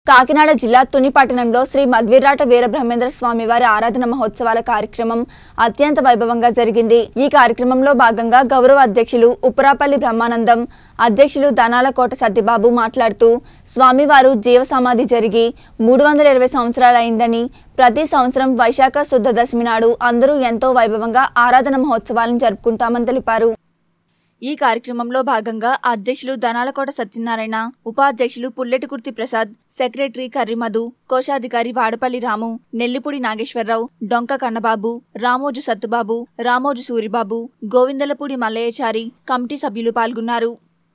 కాకినాడ జిల్లా తుని పట్టణంలో శ్రీ మధ్విరాట వీరబ్రహ్మేంద్ర స్వామి వారి ఆరాధన మహోత్సవాల కార్యక్రమం అత్యంత వైభవంగా జరిగింది ఈ కార్యక్రమంలో భాగంగా గౌరవ అధ్యక్షులు ఉప్పరాపల్లి బ్రహ్మానందం అధ్యక్షులు దనాలకోట సత్యబాబు మాట్లాడుతూ స్వామివారు జీవ సమాధి జరిగి మూడు వందల ఇరవై సంవత్సరాలైందని ప్రతి సంవత్సరం వైశాఖ శుద్ధ దశమి నాడు అందరూ ఎంతో వైభవంగా ఆరాధన మహోత్సవాలను జరుపుకుంటామని తెలిపారు ఈ కార్యక్రమంలో భాగంగా అధ్యక్షులు దనాలకోట సత్యనారాయణ ఉపాధ్యక్షులు పుల్లెటికుర్తి ప్రసాద్ సెక్రటరీ కర్రిమధు కోశాధికారి వాడపల్లి రాము నెల్లిపూడి నాగేశ్వరరావు డొంక కన్నబాబు రామోజు సత్తుబాబు రామోజు సూరిబాబు గోవిందలపూడి మల్లయ్యచారి కమిటీ సభ్యులు పాల్గొన్నారు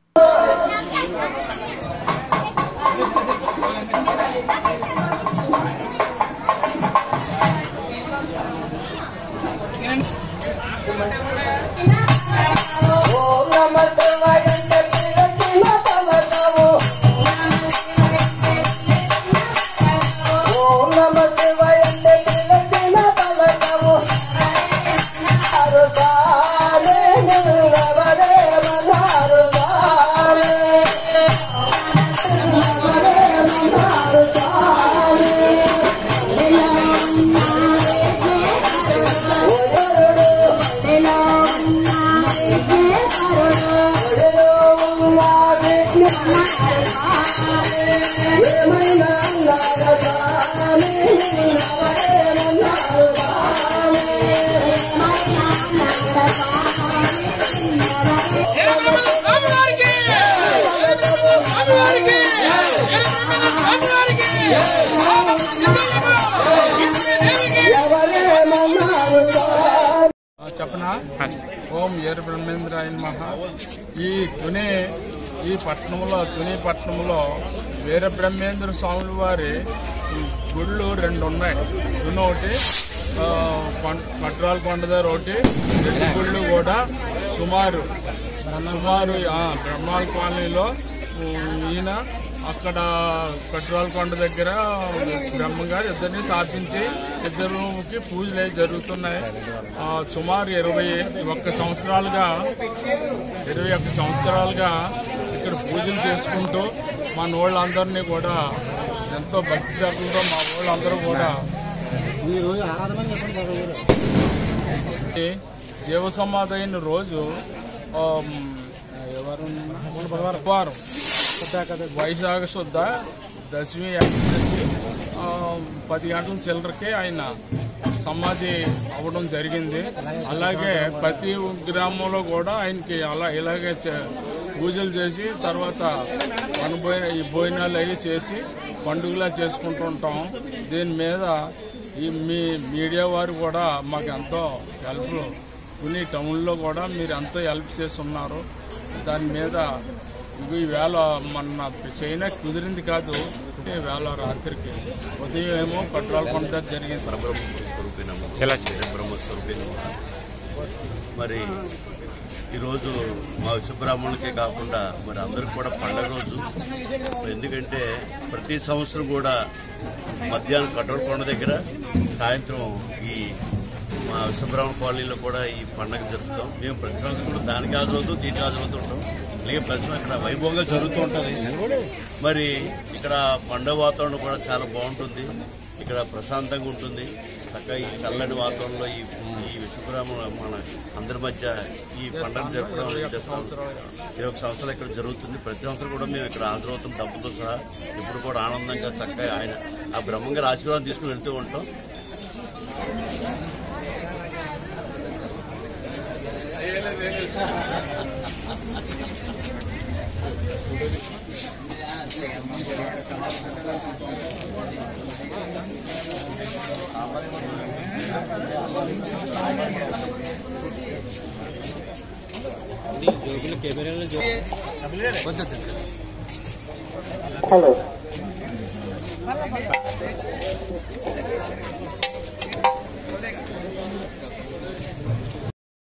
ఓం నమ శివాయ అంటే పిలిచిన పలకవు. ఓం నమ శివాయ అంటే పిలిచిన పలకవు. అరుసాలే నిన్నవరే మనారుసాలే. నిన్నవరే మనారుసాలే. ఓయరుడు స్వామివారికి స్వామివారికి స్వామివారికి చెప్పనా ఓం ఏర బ్రహ్మేంద్రాయ మహా ఈ తుని ఈ పట్టణంలో తుని పట్టణంలో వీర బ్రహ్మేంద్ర స్వాముల వారి గుళ్ళు రెండు ఉన్నాయి తుని ఒకటి ఆ, కొం- పట్రాల కొండ దగ్గర ఒకటి రెండు గుళ్ళు కూడా సుమారు సుమారు ఆ, బ్రహ్మాల కాలనీలో ఉమ్, ఈయన అక్కడ కట్రాల కొండ దగ్గర బ్రహ్మగారు ఇద్దరిని స్థాపించి ఇద్దరుకి పూజలు అవి జరుగుతున్నాయి ఆ, సుమారు ఇరవై ఒక్క సంవత్సరాలుగా ఇరవై ఒక్క సంవత్సరాలుగా ఇక్కడ పూజలు చేసుకుంటూ మన వాళ్ళందరినీ కూడా ఎంతో భక్తి శ్రద్ధలతో మా వాళ్ళందరూ కూడా ఈ జీవ సమాధి అయిన రోజు ఆమ్, బుధవారం వైశాఖ శుద్ధ దశమి ఏకాదశి ఆ, పది గంటల చిల్లరకి ఆయన సమాధి అవ్వడం జరిగింది అలాగే ప్రతి గ్రామంలో కూడా ఆయనకి అలా ఇలాగే చే- పూజలు చేసి తర్వాత వనభోజన ఈ భోజనాలు అవి చేసి పండుగలా చేసుకుంటూ ఉంటాం దీని మీద ఈ మీ మీడియా వారు కూడా మాకు ఎంతో హెల్ప్ కొన్ని టౌన్లో కూడా మీరు ఎంతో హెల్ప్ చేస్తున్నారు దాని మీద ఇవి ఈవేళ మన చైనా కుదిరింది కాదు ఈ వేళ రాత్రికి ఉదయం ఏమో పెట్రోల్ కొండ దగ్గర జరిగింది స్వరూపిణము ఎలా బ్రహ్మ స్వరూపిణము మరి ఈరోజు మా విశ్వబ్రాహ్మణులకే కాకుండా మరి అందరికి కూడా పండగ రోజు ఎందుకంటే ప్రతి సంవత్సరం కూడా మధ్యాహ్నం కట్టోల కొండ దగ్గర సాయంత్రం ఈ మా విశ్వబ్రాహ్మణ కాలనీలో కూడా ఈ పండగ జరుపుతాం మేము ప్రతి సంవత్సరం కూడా దానికి హాజరవుతూ దీనికి హాజరవుతుంటాం అలాగే ప్రతి సంవత్సరం ఇక్కడ వైభవంగా జరుగుతూ ఉంటుంది మరి ఇక్కడ పండుగ వాతావరణం కూడా చాలా బాగుంటుంది ఇక్కడ ప్రశాంతంగా ఉంటుంది చక్కగా ఈ చల్లటి వాతావరణంలో ఈ ఈ విశ్వబ్రాహ్మణ మన అందరి మధ్య ఈ పండుగ జరపడం చేస్తాం ఇరవై ఒక సంవత్సరాలు ఇక్కడ జరుగుతుంది ప్రతి సంవత్సరం కూడా మేము ఇక్కడ హాజరవుతాం డబ్బుతో సహా ఇప్పుడు కూడా ఆనందంగా చక్కగా ఆయన ఆ బ్రహ్మంగారి ఆశీర్వాదం తీసుకుని వెళ్తూ ఉంటాం హలో